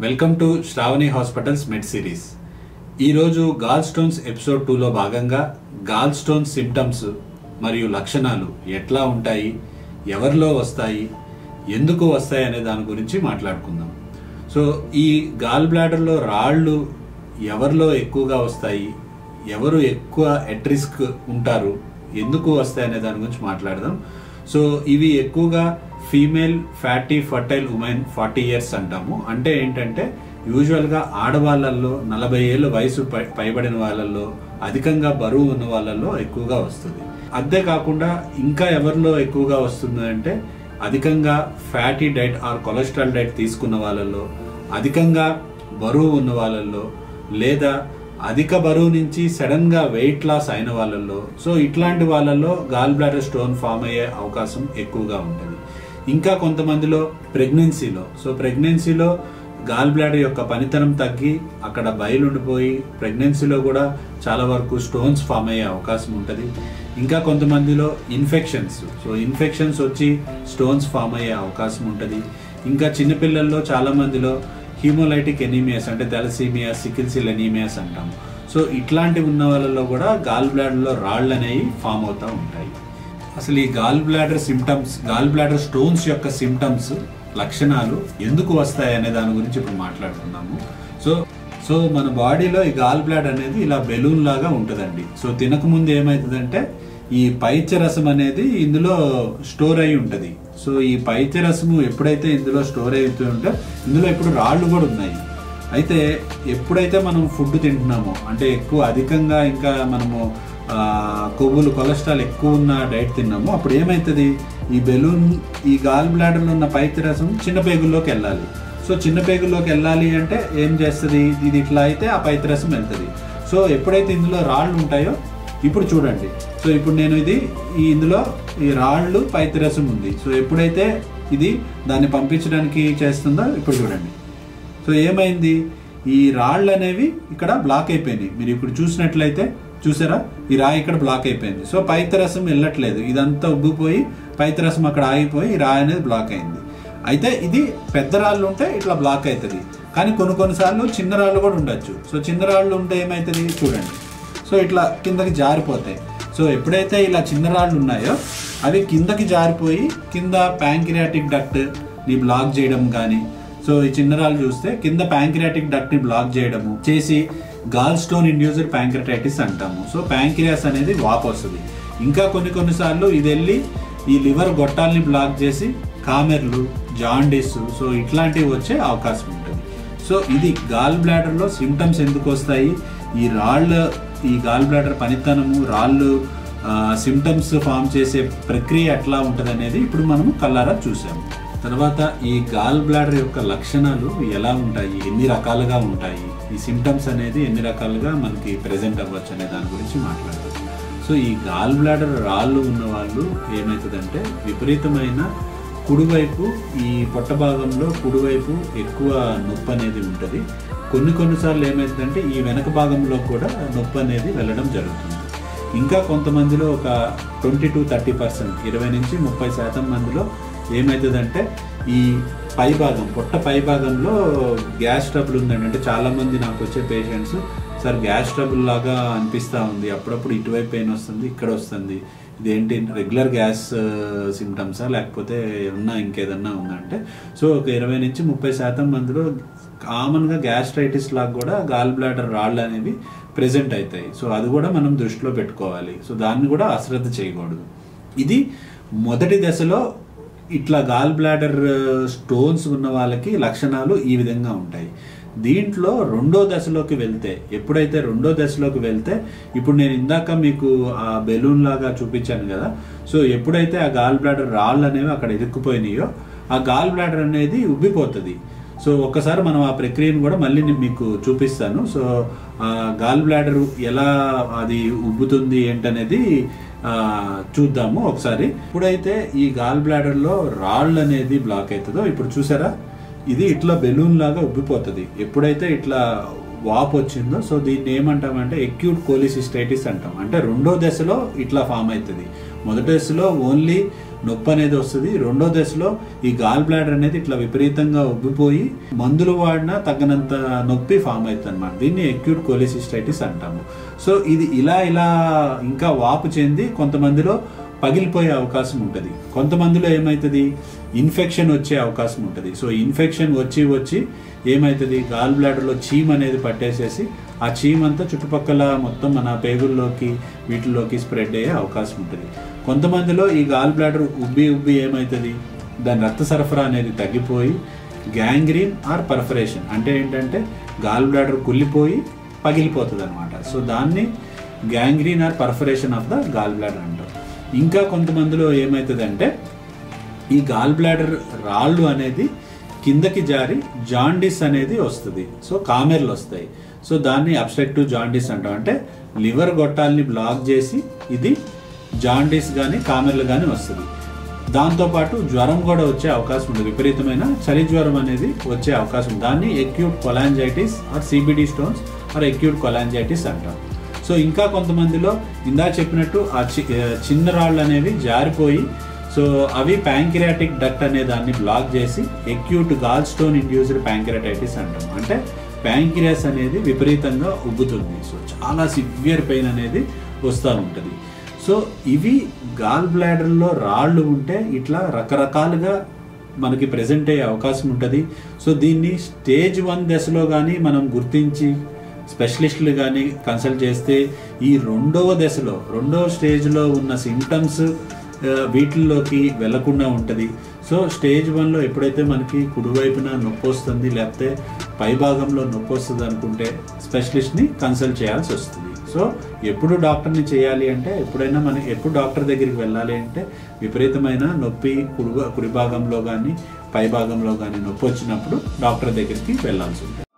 Welcome to Sravani hospitals med series ఈరోజు gall stones episode టూలో భాగంగా గాల్ స్టోన్ సిమ్టమ్స్ మరియు లక్షణాలు ఎట్లా ఉంటాయి ఎవరిలో వస్తాయి ఎందుకు వస్తాయి అనే దాని గురించి మాట్లాడుకుందాం సో ఈ గాల్ బ్లాడర్లో రాళ్ళు ఎవరిలో ఎక్కువగా వస్తాయి ఎవరు ఎక్కువ ఎట్ రిస్క్ ఉంటారు ఎందుకు వస్తాయి అనే దాని గురించి మాట్లాడదాం సో ఇవి ఎక్కువగా female fatty fertile women forty years అంటాము అంటే ఏంటంటే యూజువల్గా ఆడవాళ్ళల్లో నలభై ఏళ్ళ వయసు పై- పైబడిన వాళ్ళల్లో అధికంగా బరువు ఉన్న వాళ్ళల్లో ఎక్కువగా వస్తుంది అంతేకాకుండా ఇంకా ఎవరిలో ఎక్కువగా వస్తుంది అంటే అధికంగా fatty diet or cholesterol diet తీసుకున్న వాళ్ళల్లో అధికంగా బరువు ఉన్న వాళ్ళల్లో లేదా అధిక బరువు నుంచి సడన్ గా వెయిట్ లాస్ అయిన వాళ్ళల్లో సో ఇట్లాంటి వాళ్ళల్లో గాల్ బ్లాడర్ స్టోన్ ఫామ్ అయ్యే అవకాశం ఎక్కువగా ఉంటుంది ఇంకా కొంతమందిలో ప్రెగ్నెన్సీలో సో ప్రెగ్నెన్సీలో గాల్ బ్లాడర్ యొక్క పనితనం తగ్గి అక్కడ బయలుండిపోయి ప్రెగ్నెన్సీలో కూడా చాలా వరకు స్టోన్స్ ఫామ్ అయ్యే అవకాశం ఉంటుంది ఇంకా కొంతమందిలో ఇన్ఫెక్షన్స్ సో ఇన్ఫెక్షన్స్ వచ్చి స్టోన్స్ ఫామ్ అయ్యే అవకాశం ఉంటుంది ఇంకా చిన్నపిల్లల్లో చాలా మందిలో హీమోలైటిక్ ఎనీమియాస్ అంటే తెలసీమియా సికిల్ సిల్ ఎనీమియాస్ అంటాం సో ఇట్లాంటివి ఉన్న వాళ్ళలో కూడా గాల్ బ్లాడర్లో రాళ్ళు అనేవి ఫామ్ అవుతూ ఉంటాయి అసలు ఈ gall bladder symptoms gall bladder stones యొక్క సిమ్టమ్స్ లక్షణాలు ఎందుకు వస్తాయి అనే దాని గురించి ఇప్పుడు మాట్లాడుకుందాము సో సో మన బాడీలో ఈ గాల్ బ్లాడ్ అనేది ఇలా బెలూన్ లాగా ఉంటుందండి సో తినకముందు ఏమవుతుందంటే ఈ పైత్యరసం అనేది ఇందులో స్టోర్ అయి ఉంటుంది సో ఈ పైత్యరసము ఎప్పుడైతే ఇందులో స్టోర్ అవుతూ ఉంటే ఇందులో ఇప్పుడు రాళ్ళు కూడా ఉన్నాయి అయితే ఎప్పుడైతే మనం ఫుడ్ తింటున్నామో అంటే ఎక్కువ అధికంగా ఇంకా మనము ఆ, కొవ్వులు కొలెస్ట్రాల్ ఎక్కువ ఉన్న డైట్ తిన్నామో అప్పుడు ఏమవుతుంది ఈ బెలూన్ ఈ గాల్ బ్లాడర్లో ఉన్న పైత్యరసం చిన్న పేగుల్లోకి వెళ్ళాలి సో చిన్న పేగుల్లోకి వెళ్ళాలి అంటే ఏం చేస్తుంది ఇది ఇట్లా అయితే ఆ పైత్యరసం వెళ్తుంది సో ఎప్పుడైతే ఇందులో రాళ్ళు ఉంటాయో ఇప్పుడు చూడండి సో ఇప్పుడు నేను ఇది ఈ ఇందులో ఈ రాళ్ళు పైత్యరసం ఉంది సో ఎప్పుడైతే ఇది దాన్ని పంపించడానికి చేస్తుందో ఇప్పుడు చూడండి సో ఏమైంది ఈ రాళ్ళు అనేవి ఇక్కడ బ్లాక్ అయిపోయినాయి మీరు ఇప్పుడు చూసినట్లయితే చూసారా ఈ రాయి ఇక్కడ బ్లాక్ అయిపోయింది సో పైత్యరసం వెళ్ళట్లేదు ఇదంతా ఉబ్బిపోయి పైత్యరసం అక్కడ ఆగిపోయి ఈ రాయి అనేది బ్లాక్ అయింది అయితే ఇది పెద్ద రాళ్ళు ఉంటే ఇట్లా బ్లాక్ అవుతుంది కానీ కొన్ని కొన్నిసార్లు చిన్న రాళ్ళు కూడా ఉండొచ్చు సో చిన్న రాళ్ళు ఉంటే ఏమవుతుంది చూడండి సో ఇట్లా కిందకి జారిపోతాయి సో ఎప్పుడైతే ఇలా చిన్న రాళ్ళు ఉన్నాయో అవి కిందకి జారిపోయి కింద ప్యాంక్రియాటిక్ డక్ట్ ని బ్లాక్ చేయడం కానీ సో ఈ చిన్న రాళ్ళు చూస్తే కింద ప్యాంక్రియాటిక్ డక్ట్ ని బ్లాక్ చేయడము చేసి గాల్ స్టోన్ ఇండ్యూసర్ ప్యాంక్రటైటిస్ అంటాము సో ప్యాంక్రియాస్ అనేది వాపు వస్తుంది ఇంకా కొన్ని కొన్నిసార్లు ఇది వెళ్ళి ఈ లివర్ గొట్టాలని బ్లాక్ చేసి కామెర్లు జాండీస్ సో ఇట్లాంటివి వచ్చే అవకాశం ఉంటుంది సో ఇది గాల్ బ్లాడర్లో సిమ్టమ్స్ ఎందుకు వస్తాయి ఈ రాళ్ళ ఈ గాల్ బ్లాడర్ పనితనము రాళ్ళు సిమ్టమ్స్ ఫామ్ చేసే ప్రక్రియ ఎట్లా ఉంటుంది అనేది ఇప్పుడు మనము కల్లారా చూసాము తర్వాత ఈ గాల్ బ్లాడర్ యొక్క లక్షణాలు ఎలా ఉంటాయి ఎన్ని రకాలుగా ఉంటాయి ఈ సిమ్టమ్స్ అనేది ఎన్ని రకాలుగా మనకి ప్రెజెంట్ అవ్వచ్చు అనే దాని గురించి మాట్లాడదాం సో ఈ గాల్ బ్లాడర్ రాళ్ళు ఉన్న వాళ్ళు ఏమవుతుందంటే విపరీతమైన కుడివైపు ఈ పొట్ట భాగంలో కుడివైపు ఎక్కువ నొప్పి అనేది ఉంటుంది కొన్ని కొన్నిసార్లు ఏమవుతుందంటే ఈ వెనక భాగంలో కూడా నొప్పి అనేది వెళ్ళడం జరుగుతుంది ఇంకా కొంతమందిలో ఒక ట్వంటీ టు థర్టీ పర్సెంట్ ఇరవై నుంచి ముప్పై శాతం మందిలో ఏమవుతుందంటే ఈ పై భాగం పొట్ట పై భాగంలో గ్యాస్ ట్రబుల్ ఉందండి అంటే చాలా మంది నాకు వచ్చే పేషెంట్స్ సార్ గ్యాస్ ట్రబుల్ లాగా అనిపిస్తూ ఉంది అప్పుడప్పుడు ఇటువైపు పెయిన్ వస్తుంది ఇక్కడ వస్తుంది ఇదేంటి రెగ్యులర్ గ్యాస్ సిమ్టమ్సా లేకపోతే ఏమన్నా ఇంకేదన్నా ఉందంటే సో ఒక ఇరవై నుంచి ముప్పై శాతం మందిలో కామన్గా గ్యాస్ట్రైటిస్ లాగా కూడా గాల్ బ్లాడర్ రాళ్ళు అనేవి ప్రెజెంట్ అవుతాయి సో అది కూడా మనం దృష్టిలో పెట్టుకోవాలి సో దాన్ని కూడా అశ్రద్ధ చేయకూడదు ఇది మొదటి దశలో ఇట్లా గాల్ బ్లాడర్ స్టోన్స్ ఉన్న వాళ్ళకి లక్షణాలు ఈ విధంగా ఉంటాయి దీంట్లో రెండో దశలోకి వెళ్తే ఎప్పుడైతే రెండో దశలోకి వెళ్తే ఇప్పుడు నేను ఇందాక మీకు ఆ బెలూన్ లాగా చూపించాను కదా సో ఎప్పుడైతే ఆ గాల్ బ్లాడర్ రాళ్ళు అనేవి అక్కడ ఇరుక్కుపోయినాయో ఆ గాల్ బ్లాడర్ అనేది ఉబ్బిపోతుంది సో ఒక్కసారి మనం ఆ ప్రక్రియను కూడా మళ్ళీ నేను మీకు చూపిస్తాను సో ఆ గాల్ బ్లాడర్ ఎలా అది ఉబ్బుతుంది ఏంటనేది ఆ, చూద్దాము ఒకసారి ఇప్పుడైతే ఈ గాల్ బ్లాడర్లో రాళ్ళు అనేది బ్లాక్ అవుతుందో ఇప్పుడు చూసారా ఇది ఇట్లా బెలూన్ లాగా ఉబ్బిపోతుంది ఎప్పుడైతే ఇట్లా వాపు వచ్చిందో సో దీన్ని ఏమంటామంటే ఎక్యూట్ కోలిసిస్టైటిస్ అంటాం అంటే రెండో దశలో ఇట్లా ఫామ్ అవుతుంది మొదటి దశలో ఓన్లీ నొప్పి అనేది వస్తుంది రెండో దశలో ఈ గాల్ బ్లాడర్ అనేది ఇట్లా విపరీతంగా ఉబ్బిపోయి మందులు వాడినా తగ్గనంత నొప్పి ఫామ్ అవుతుంది అనమాట దీన్ని ఎక్యూట్ కోలిసిస్టైటిస్ అంటాము సో ఇది ఇలా ఇలా ఇంకా వాపు చెంది కొంతమందిలో పగిలిపోయే అవకాశం ఉంటుంది కొంతమందిలో ఏమవుతుంది ఇన్ఫెక్షన్ వచ్చే అవకాశం ఉంటుంది సో ఇన్ఫెక్షన్ వచ్చి వచ్చి ఏమవుతుంది గాల్ బ్లాడర్లో చీమ్ అనేది పట్టేసేసి ఆ చీమ్ అంతా చుట్టుపక్కల మొత్తం మన పేగుల్లోకి వీటిల్లోకి స్ప్రెడ్ అయ్యే అవకాశం ఉంటుంది కొంతమందిలో ఈ గాల్ బ్లాడర్ ఉబ్బి ఉబ్బి ఏమవుతుంది దాని రక్త సరఫరా అనేది తగ్గిపోయి గ్యాంగ్రీన్ ఆర్ పర్ఫరేషన్ అంటే ఏంటంటే గాల్ బ్లాడర్ కుళ్ళిపోయి పగిలిపోతుంది అనమాట సో దాన్ని gangrene or perforation of the gall bladder అంటారు ఇంకా కొంతమందిలో ఏమవుతుందంటే ఈ గాల్ బ్లాడర్ రాళ్ళు అనేది కిందకి జారి జాండిస్ అనేది వస్తుంది సో కామెర్లు వస్తాయి సో దాన్ని అబ్స్ట్రక్టివ్ జాండిస్ అంటాం అంటే లివర్ గొట్టాలని బ్లాక్ చేసి ఇది జాండిస్ కానీ కామెర్లు కానీ వస్తుంది దాంతోపాటు జ్వరం కూడా వచ్చే అవకాశం ఉంది విపరీతమైన చలి జ్వరం అనేది వచ్చే అవకాశం ఉంది. దాన్ని acute cholangitis or CBD stones or acute cholangitis అంటాం సో ఇంకా కొంతమందిలో ఇందా చెప్పినట్టు ఆ చి- ఆ చిన్న రాళ్ళు అనేవి జారిపోయి సో అవి ప్యాంక్రియాటిక్ డక్ట్ అనే దాన్ని బ్లాక్ చేసి acute gall stone induced pancreatitis అంటాం అంటే ప్యాంక్రియాస్ అనేది విపరీతంగా ఉబ్బుతుంది సో చాలా సివియర్ పెయిన్ అనేది వస్తూ ఉంటుంది సో ఇవి గాల్ బ్లాడర్లో రాళ్ళు ఉంటే ఇట్లా రకరకాలుగా మనకి ప్రజెంట్ అయ్యే అవకాశం ఉంటుంది సో దీన్ని స్టేజ్ వన్ దశలో కానీ మనం గుర్తించి స్పెషలిస్టులు కానీ కన్సల్ట్ చేస్తే ఈ రెండవ దశలో రెండవ స్టేజ్లో ఉన్న సిమ్టమ్స్ వీటిల్లోకి వెళ్లకుండా ఉంటుంది సో స్టేజ్ వన్లో ఎప్పుడైతే మనకి కుడివైపున నొప్పి వస్తుంది లేకపోతే పై భాగంలో నొప్పి వస్తుంది అనుకుంటే స్పెషలిస్ట్ని కన్సల్ట్ చేయాల్సి వస్తుంది సో ఎప్పుడు డాక్టర్ని చేయాలి అంటే ఎప్పుడైనా మనం ఎప్పుడు డాక్టర్ దగ్గరికి వెళ్ళాలి అంటే విపరీతమైన నొప్పి కుడి కుడి భాగంలో కానీ పై భాగంలో కానీ నొప్పి వచ్చినప్పుడు డాక్టర్ దగ్గరికి వెళ్ళాల్సి ఉంటుంది